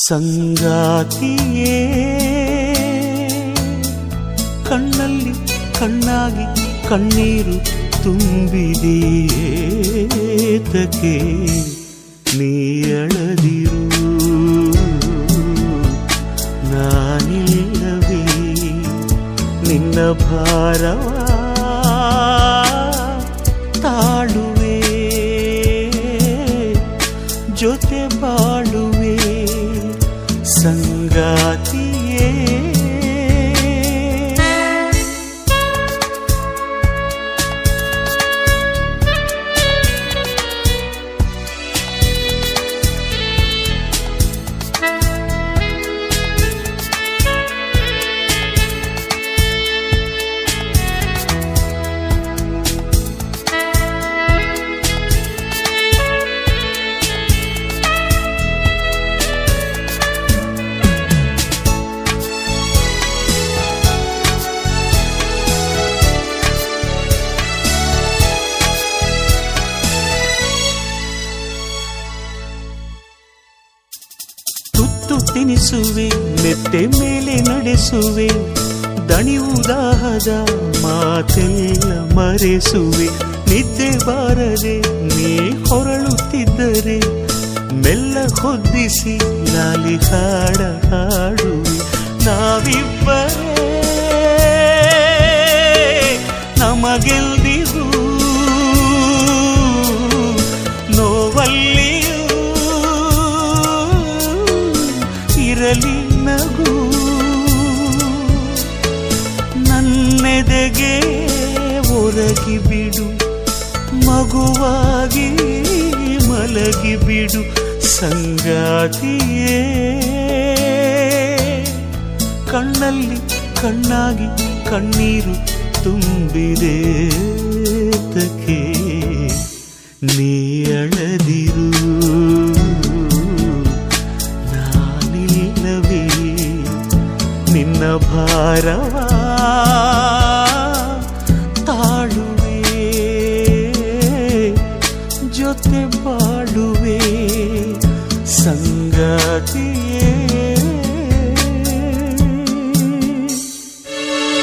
ಸಂಗಾತಿಯೇ ಕಣ್ಣಲ್ಲಿ ಕಣ್ಣಾಗಿ ಕಣ್ಣೀರು ತುಂಬಿದೆಯೇತಕ್ಕೆ ನೀಯಳದಿರು ನಾನಿಲ್ಲವೇ ನಿನ್ನ ಭಾರವ ತಾಳುವೆ ಜೊತೆ ಬಾಳುವೆ ಸಂಗಾತಿಯೇ ತುತ್ತು ತಿನಿಸುವೆ ಮೆತ್ತೆ ಮೇಲೆ ನಡೆಸುವೆ ದಣಿವುದಾಹದ ಮಾತೆಲ್ಲ ಮರೆಸುವೆ ನಿದ್ದೆ ಬಾರದೆ ನೀ ಹೊರಳುತ್ತಿದ್ದರೆ ಮೆಲ್ಲ ಹೊದ್ದಿಸಿ ಲಾಲಿ ಹಾಡ ಹಾಡುವೆ ನಾವಿಬ್ಬರೇ ನಮಗೆಲ್ದಿಗೂ ನೋವಲ್ಲಿಯೂ ಇರಲಿ ನಗು ನನ್ನೆದೆಗೆ ಒರಗಿ ಬಿಡು ಮಗುವಾಗಿ ಮಲಗಿ ಬಿಡು ಸಂಗಾತಿಯೇ ಕಣ್ಣಲ್ಲಿ ಕಣ್ಣಾಗಿ ಕಣ್ಣೀರು ತುಂಬಿದೆ ತಕೆ ನೀ ಅಳದಿರು ನಾನಿಲ್ಲವೇ ನಿನ್ನ ಭಾರವ ತಾಳುವೆ ಜೊತೆ ಬಾಳುವೆ ಸಂಗಾತಿಯೇ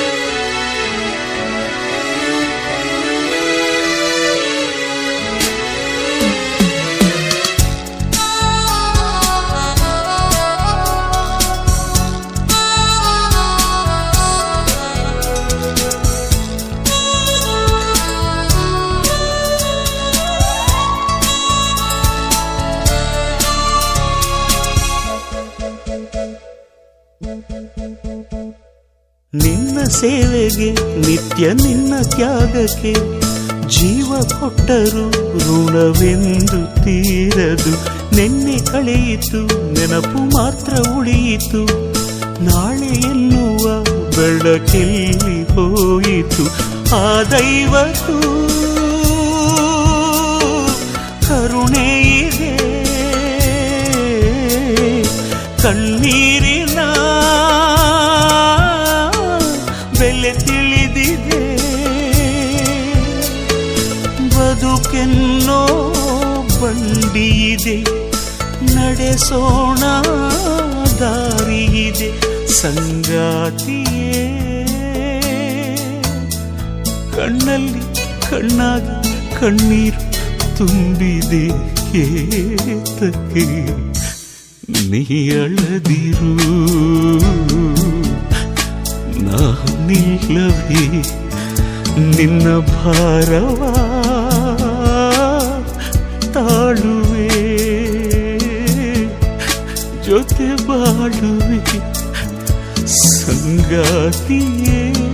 ನಿನ್ನ ಸೇವೆಗೆ ನಿತ್ಯ ನಿನ್ನ ತ್ಯಾಗಕ್ಕೆ ಜೀವ ಕೊಟ್ಟರು ಋಣವೆಂದು ತೀರದು ನೆನ್ನೆ ಕಳೆಯಿತು ನೆನಪು ಮಾತ್ರ ಉಳಿಯಿತು ನಾಳೆ ಎನ್ನುವ ಬೆಳಕೆಲ್ಲಿ ಹೋಯಿತು ಆ ದೈವಕ್ಕೂ ಕರುಣೆ ಇದೆ ಕಣ್ಣೀರಿನ ಬೆಲೆ ತಿಳಿದಿದೆ ಬದುಕೆನ್ನೋ ಬಂಡಿಯಿದೆ ನಡೆಸೋಣ ದಾರಿಯಿದೆ ಸಂಗಾತಿಯೇ ಕಣ್ಣಲ್ಲಿ ಕಣ್ಣಾಗಿ ಕಣ್ಣೀರು ತುಂಬಿದೆ ಏತಕ್ಕೆ ನೀ ಅಳದಿರು ನಾನಿಲ್ಲವೇ ನಿನ್ನ ಭಾರವ ತಾಳುವೆ ಜೊತೆ ಬಾಳುವೆ ಸಂಗಾತಿಯೇ